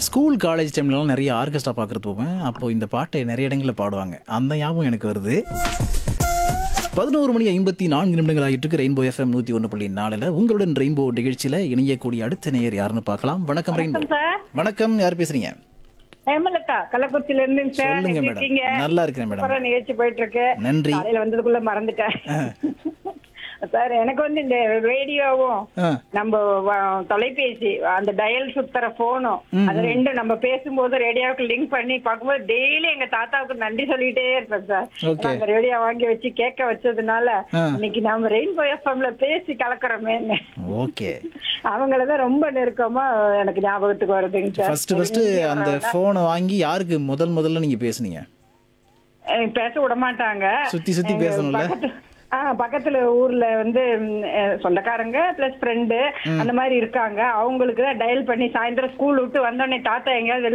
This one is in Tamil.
ஸ்கூல் காலேஜ் டைம்லலாம் நிறைய ஆர்கெஸ்ட்ரா பார்க்குறது போவேன் அப்போ இந்த பாட்டை நிறைய இடங்களில் பாடுவாங்க அந்த ஞாபகம் எனக்கு வருது பதினோரு மணி ஐம்பத்தி நான்கு நிமிடங்கள் ஆகிட்டு இருக்கு ரெயின்போ எஃப்எம் நூற்றி ஒன்று புள்ளி நாலில் உங்களுடன் ரெயின்போ நிகழ்ச்சியில் இணையக்கூடிய அடுத்த நேயர் யாருன்னு பார்க்கலாம் வணக்கம் ரெயின்போ சார் வணக்கம் யார் பேசுறீங்க ஹேமலதா கள்ளக்குறிச்சில இருந்து சார் சொல்லுங்க எப்படி மேடம் இருக்கீங்க நல்லா இருக்கிறேன் மேடம் அப்புறம் நிகழ்ச்சி போயிட்டு இருக்கு நன்றி காலையில வந்ததுக்குள்ள மறந்துட்டேன் சார் எனக்கு வந்து இந்த ரேடியோவும் ஆ நம்ம வ- தொலைபேசி அந்த டயல் சுத்துற போனும் அது ரெண்டும் நம்ம பேசும்போது ரேடியோவுக்கு லிங்க் பண்ணி பார்க்கும்போது டெய்லி எங்க தாத்தாவுக்கு நன்றி சொல்லிட்டே இருப்பேன் சார் Okay. அந்த ரேடியோ வாங்கி வச்சு கேட்க வச்சதுனால ஆ. இன்னைக்கு நம்ம ரெயின்போ எஃப்எம்ல பேசி கலக்குறோமேன்னு ஓகே அவங்களதான் ரொம்ப நெருக்கமா எனக்கு ஞாபகத்துக்கு வருதுங்க சார் ஃபர்ஸ்ட் ஃபர்ஸ்ட் அந்த ஃபோனை வாங்கி யாருக்கு முதல் முதல்ல நீங்க பேசுனீங்க அஹ் பேச விட மாட்டாங்க சுத்தி சுத்தி எங்க பேசணும்ல? பக்கத்து- ஆ பக்கத்துல ஊர்ல வந்து ம், அஹ், சொந்தக்காரங்க பிளஸ் ஃப்ரெண்டு அந்த மாதிரி இருக்காங்க அவங்களுக்கு தான் டயல் பண்ணி சாயந்தரம் ஸ்கூல் விட்டு வந்தோடனே தாத்தா எங்கேயாவது வெளில